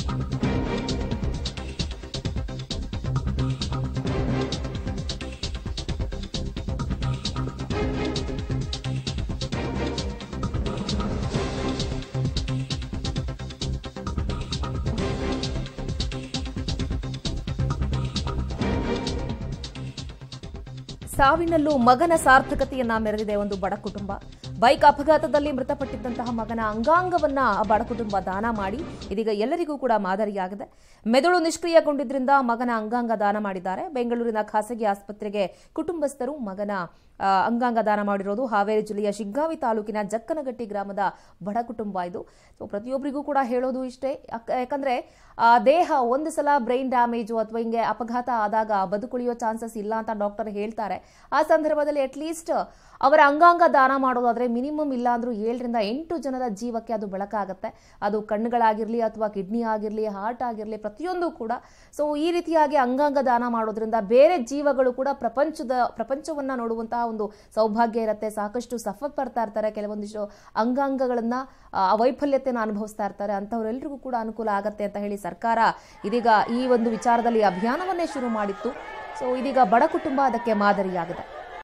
ಸಾವಿನಲ್ಲೂ ಮಗನ ಸಾರ್ಥಕತೆಯನ್ನ ಮೆರೆದಿದೆ ಒಂದು ಬಡ ಕುಟುಂಬ ಬೈಕ್ ಅಪಘಾತದಲ್ಲಿ ಮೃತಪಟ್ಟಿದ್ದಂತಹ ಮಗನ ಅಂಗಾಂಗವನ್ನ ಆ ಬಡ ಕುಟುಂಬ ದಾನ ಮಾಡಿ ಇದೀಗ ಎಲ್ಲರಿಗೂ ಕೂಡ ಮಾದರಿಯಾಗಿದೆ ಮೆದುಳು ನಿಷ್ಕ್ರಿಯಗೊಂಡಿದ್ರಿಂದ ಮಗನ ಅಂಗಾಂಗ ದಾನ ಮಾಡಿದ್ದಾರೆ ಬೆಂಗಳೂರಿನ ಖಾಸಗಿ ಆಸ್ಪತ್ರೆಗೆ ಕುಟುಂಬಸ್ಥರು ಮಗನ ಆ, ಅಂಗಾಂಗ ದಾನ ಮಾಡಿರೋದು ಹಾವೇರಿ ಜಿಲ್ಲೆಯ ಶಿಗ್ಗಾವಿ ತಾಲೂಕಿನ ಜಕ್ಕನಗಟ್ಟಿ ಗ್ರಾಮದ ಬಡ ಕುಟುಂಬ ಇದು ಸೊ ಪ್ರತಿಯೊಬ್ಬರಿಗೂ ಕೂಡ ಹೇಳೋದು ಇಷ್ಟೇ ಯಾಕ- ಯಾಕಂದ್ರೆ ಆ, ದೇಹ ಒಂದು ಸಲ ಬ್ರೈನ್ ಡ್ಯಾಮೇಜು ಅಥವಾ ಹಿಂಗೆ ಅಪಘಾತ ಆದಾಗ ಬದುಕುಳಿಯೋ ಚಾನ್ಸಸ್ ಇಲ್ಲ ಅಂತ ಡಾಕ್ಟರ್ ಹೇಳ್ತಾರೆ ಆ ಸಂದರ್ಭದಲ್ಲಿ ಅಟ್ಲೀಸ್ಟ್ ಅವರ ಅಂಗಾಂಗ ದಾನ ಮಾಡೋದಾದ್ರೆ ಮಿನಿಮಮ್ ಇಲ್ಲ ಅಂದ್ರೂ ಏಳರಿಂದ ಎಂಟು ಜನರ ಜೀವಕ್ಕೆ ಅದು ಬೆಳಕಾಗುತ್ತೆ ಅದು ಕಣ್ಣುಗಳಾಗಿರ್ಲಿ ಅಥವಾ ಕಿಡ್ನಿ ಆಗಿರ್ಲಿ ಹಾರ್ಟ್ ಆಗಿರ್ಲಿ ಪ್ರತಿಯೊಂದು ಕೂಡ ಸೊ ಈ ರೀತಿಯಾಗಿ ಅಂಗಾಂಗ ದಾನ ಮಾಡೋದ್ರಿಂದ ಬೇರೆ ಜೀವಗಳು ಕೂಡ ಪ್ರಪಂಚದ ಪ್ರಪಂಚವನ್ನ ನೋಡುವಂತಹ ಒಂದು ಸೌಭಾಗ್ಯ ಇರುತ್ತೆ ಸಾಕಷ್ಟು ಸಫರ್ ಪಡ್ತಾ ಇರ್ತಾರೆ ಕೆಲವೊಂದಿಷ್ಟು ಅಂಗಾಂಗಗಳನ್ನ ಆ, ವೈಫಲ್ಯತೆಯನ್ನು ಅನುಭವಿಸ್ತಾ ಇರ್ತಾರೆ ಅಂತವರೆಲ್ಲರಿಗೂ ಕೂಡ ಅನುಕೂಲ ಆಗತ್ತೆ ಅಂತ ಹೇಳಿ ಸರ್ಕಾರ ಇದೀಗ ಈ ಒಂದು ವಿಚಾರದಲ್ಲಿ ಅಭಿಯಾನವನ್ನೇ ಶುರು ಮಾಡಿತ್ತು ಸೊ ಇದೀಗ ಬಡ ಕುಟುಂಬ ಅದಕ್ಕೆ ಮಾದರಿಯಾಗಿದೆ